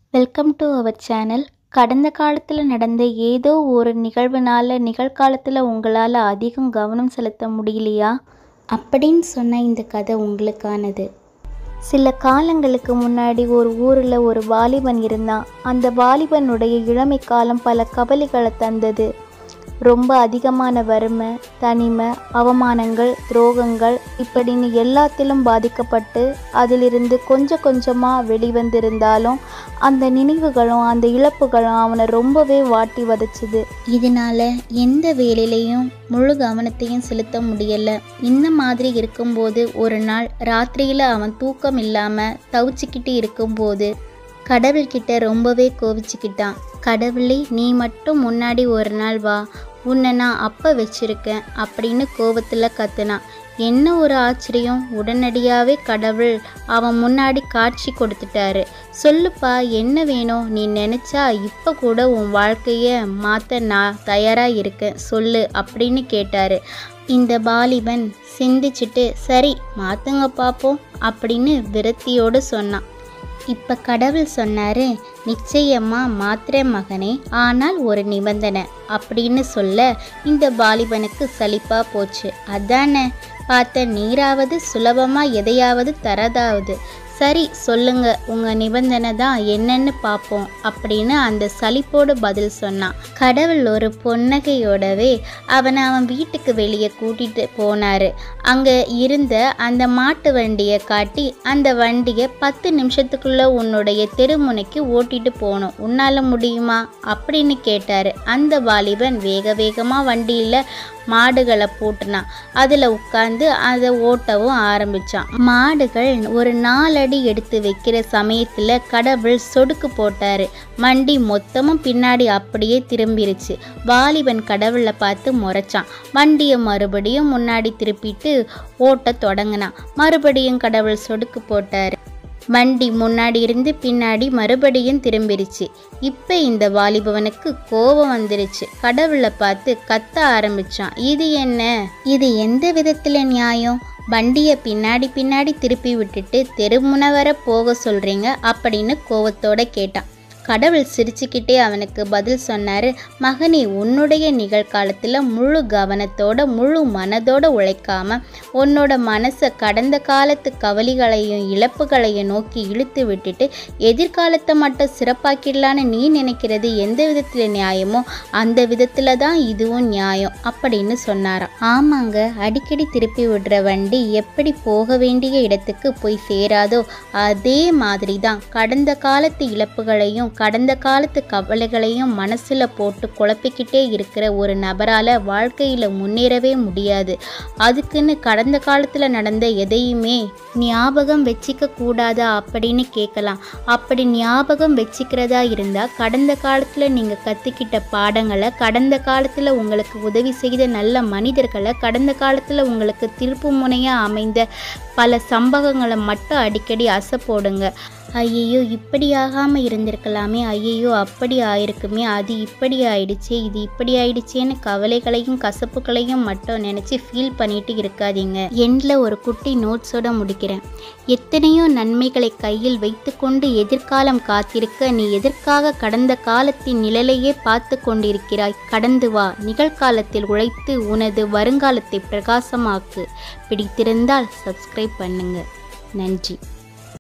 welcome to our channel கடந்த காலத்தில் நடந்த ஏதோ ஒரு நிகழ்வுனால நிகழ்காலத்தில் உங்களால் அதிகம் கவனம் செலுத்த முடியலையா அப்படின்னு சொன்ன இந்த கதை உங்களுக்கானது சில காலங்களுக்கு முன்னாடி ஒரு ஊரில் ஒரு வாலிபன் இருந்தான் அந்த வாலிபனுடைய இளமை காலம் பல கவலைகளை தந்தது ரொம்ப அதிகமான வறுமை தனிமை அவமானங்கள் துரோகங்கள் இப்படின்னு எல்லாத்திலும் பாதிக்கப்பட்டு அதிலிருந்து கொஞ்சம் கொஞ்சமாக வெளிவந்திருந்தாலும் அந்த நினைவுகளும் அந்த இழப்புகளும் அவனை ரொம்பவே வாட்டி வதச்சுது இதனால எந்த வேலையிலையும் முழு கவனத்தையும் செலுத்த முடியல இந்த மாதிரி இருக்கும்போது ஒரு நாள் ராத்திரியில் அவன் தூக்கம் இல்லாமல் தவிச்சுக்கிட்டு இருக்கும்போது கடவுள்கிட்ட ரொம்பவே கோவிச்சுக்கிட்டான் கடவுளே நீ மட்டும் முன்னாடி ஒரு நாள் வா உன்னை நான் அப்போ வச்சிருக்கேன் அப்படின்னு கோபத்தில் கத்துனான் என்ன ஒரு ஆச்சரியம் உடனடியாகவே கடவுள் அவன் முன்னாடி காட்சி கொடுத்துட்டாரு சொல்லுப்பா என்ன வேணும் நீ நினச்சா இப்போ கூட உன் வாழ்க்கையை மாற்ற நான் தயாராக இருக்கேன் சொல்லு அப்படின்னு கேட்டார் இந்த பாலிபன் சிந்திச்சுட்டு சரி மாற்றுங்க பார்ப்போம் அப்படின்னு விரக்தியோடு சொன்னான் இப்போ கடவுள் சொன்னாரு நிச்சயமா மாத்திரை மகனே ஆனால் ஒரு நிபந்தனை அப்படின்னு சொல்ல இந்த வாலிபனுக்கு சலிப்பா போச்சு அதானே பார்த்த நீராவது சுலபமா எதையாவது தரதாவது சரி சொல்லுங்க உங்க நிபந்தனை தான் என்னன்னு பார்ப்போம் அப்படின்னு அந்த சலிப்போடு பதில் சொன்னான் கடவுள் ஒரு பொன்னகையோடவே அவனை அவன் வீட்டுக்கு வெளியே கூட்டிட்டு போனாரு அங்க இருந்த அந்த மாட்டு வண்டியை காட்டி அந்த வண்டியை பத்து நிமிஷத்துக்குள்ள உன்னுடைய தெருமுனைக்கு ஓட்டிட்டு போகணும் உன்னால முடியுமா அப்படின்னு கேட்டாரு அந்த வாலிபன் வேக வேகமா வண்டியில மாடுகளை பூட்டினான் அதில் உட்காந்து அதை ஓட்டவும் ஆரம்பித்தான் மாடுகள் ஒரு நாலடி எடுத்து வைக்கிற சமயத்தில் கடவுள் சொடுக்கு போட்டார் வண்டி மொத்தமும் பின்னாடி அப்படியே திரும்பிருச்சு வாலிபன் கடவுளை பார்த்து முறைச்சான் வண்டியை மறுபடியும் முன்னாடி திருப்பிட்டு ஓட்ட தொடங்கினான் மறுபடியும் கடவுள் சொடுக்கு போட்டார் வண்டி முன்னாடி இருந்து பின்னாடி மறுபடியும் திரும்பிருச்சு இப்போ இந்த வாலிபவனுக்கு கோபம் வந்துருச்சு கடவுளை பார்த்து கத்த ஆரம்பிச்சான் இது என்ன இது எந்த விதத்தில் நியாயம் வண்டியை பின்னாடி பின்னாடி திருப்பி விட்டுட்டு தெருமுனை வர போக சொல்கிறீங்க அப்படின்னு கோவத்தோட கேட்டான் கடவுள் சிரிச்சுக்கிட்டே அவனுக்கு பதில் சொன்னார் மகனே உன்னுடைய நிகழ்காலத்தில் முழு கவனத்தோட முழு மனதோட உழைக்காம உன்னோட மனசை கடந்த காலத்து கவலைகளையும் இழப்புகளையும் நோக்கி இழுத்து விட்டுட்டு எதிர்காலத்தை மட்டும் சிறப்பாக்கிடலான்னு நீ நினைக்கிறது எந்த விதத்தில் நியாயமோ அந்த விதத்தில் தான் இதுவும் நியாயம் அப்படின்னு சொன்னாராம் ஆமாங்க அடிக்கடி திருப்பி விடுற வண்டி எப்படி போக வேண்டிய இடத்துக்கு போய் சேராதோ அதே மாதிரி தான் கடந்த காலத்து இழப்புகளையும் கடந்த காலத்து கவலைகளையும் மனசில் போட்டு குழப்பிக்கிட்டே இருக்கிற ஒரு நபரால் வாழ்க்கையில் முன்னேறவே முடியாது அதுக்குன்னு கடந்த காலத்தில் நடந்த எதையுமே ஞாபகம் வச்சிக்க கூடாதா அப்படின்னு கேட்கலாம் அப்படி ஞாபகம் வச்சுக்கிறதா இருந்தால் கடந்த காலத்தில் நீங்கள் கற்றுக்கிட்ட பாடங்களை கடந்த காலத்தில் உங்களுக்கு உதவி செய்த நல்ல மனிதர்களை கடந்த காலத்தில் உங்களுக்கு திருப்பு முனையாக அமைந்த பல சம்பவங்களை மட்டும் அடிக்கடி அசை போடுங்க ஐயையோ இப்படி ஆகாமல் இருந்திருக்கலாமே ஐயையோ அப்படி ஆயிருக்குமே அது இப்படி ஆயிடுச்சே இது இப்படி ஆயிடுச்சேன்னு கவலைகளையும் கசப்புகளையும் மட்டும் நினச்சி ஃபீல் பண்ணிட்டு இருக்காதீங்க எண்டில் ஒரு குட்டி நோட்ஸோட முடிக்கிறேன் எத்தனையோ நன்மைகளை கையில் வைத்துக்கொண்டு எதிர்காலம் காத்திருக்க நீ எதற்காக கடந்த காலத்தின் நிழலையே பார்த்து கொண்டிருக்கிறாய் கடந்து வா நிகழ்காலத்தில் உழைத்து உனது வருங்காலத்தை பிரகாசமாக்கு பிடித்திருந்தால் சப்ஸ்கிரைப் பண்ணுங்க நன்றி